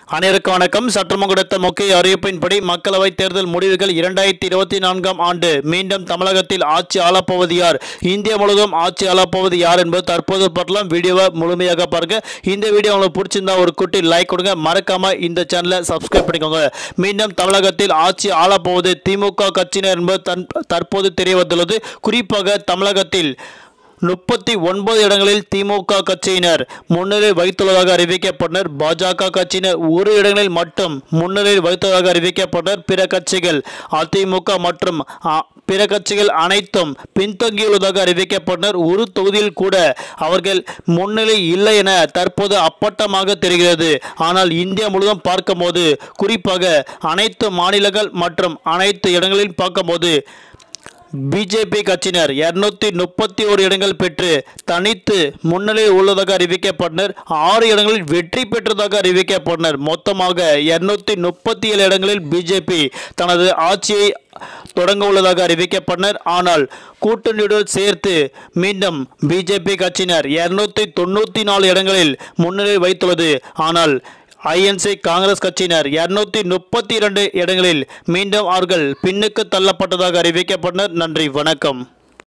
அனைவருக்கும் வணக்கம் சற்றுமுன் கொடுத்த முக்கிய அறிவிப்பின்படி மக்களவைத் தேர்தல் முடிவுகள் இரண்டாயிரத்தி இருபத்தி நான்காம் ஆண்டு மீண்டும் தமிழகத்தில் ஆட்சி ஆளப்போவது யார் இந்தியா முழுவதும் ஆட்சி ஆளப்போவது யார் என்பது தற்போது பார்க்கலாம் வீடியோவை முழுமையாக பாருங்க இந்த வீடியோ உங்களுக்கு பிடிச்சிருந்தா ஒரு குட்டி லைக் கொடுங்க மறக்காம இந்த சேனலை சப்ஸ்கிரைப் பண்ணிக்கோங்க மீண்டும் தமிழகத்தில் ஆட்சி ஆளப்போவது திமுக கட்சியினர் என்பது தன் தற்போது தெரிய வந்துள்ளது குறிப்பாக தமிழகத்தில் முப்பத்தி ஒன்பது இடங்களில் திமுக கட்சியினர் முன்னிலை வைத்துள்ளதாக அறிவிக்கப்பட்டனர் பாஜக கட்சியினர் ஒரு இடங்களில் மட்டும் முன்னிலை வைத்துள்ளதாக அறிவிக்கப்பட்டனர் பிற கட்சிகள் அதிமுக மற்றும் அ, பிற கட்சிகள் அனைத்தும் பின்தங்கியுள்ளதாக அறிவிக்கப்பட்டனர் ஒரு தொகுதியில் கூட அவர்கள் முன்னிலை இல்லை என தற்போது அப்பட்டமாக தெரிகிறது ஆனால் இந்தியா முழுவதும் பார்க்கும்போது குறிப்பாக அனைத்து மாநிலங்கள் மற்றும் அனைத்து இடங்களில் பார்க்கும்போது பிஜேபி கட்சியினர் இருநூத்தி முப்பத்தி ஒரு இடங்கள் பெற்று தனித்து முன்னிலையில் உள்ளதாக அறிவிக்கப்பட்டனர் ஆறு இடங்களில் வெற்றி பெற்றதாக அறிவிக்கப்பட்டனர் மொத்தமாக இருநூத்தி முப்பத்தி ஏழு இடங்களில் பிஜேபி தனது ஆட்சியை தொடங்க உள்ளதாக அறிவிக்கப்பட்டனர் ஆனால் கூட்டணியுடன் சேர்த்து மீண்டும் பிஜேபி கட்சியினர் இருநூத்தி தொண்ணூற்றி நாலு இடங்களில் முன்னிலை வைத்துள்ளது ஆனால் ஐஎன்சி காங்கிரஸ் கட்சியினர் இருநூத்தி முப்பத்தி இரண்டு இடங்களில் மீண்டும் அவர்கள் பின்னுக்கு தள்ளப்பட்டதாக அறிவிக்கப்பட்டனர் நன்றி வணக்கம்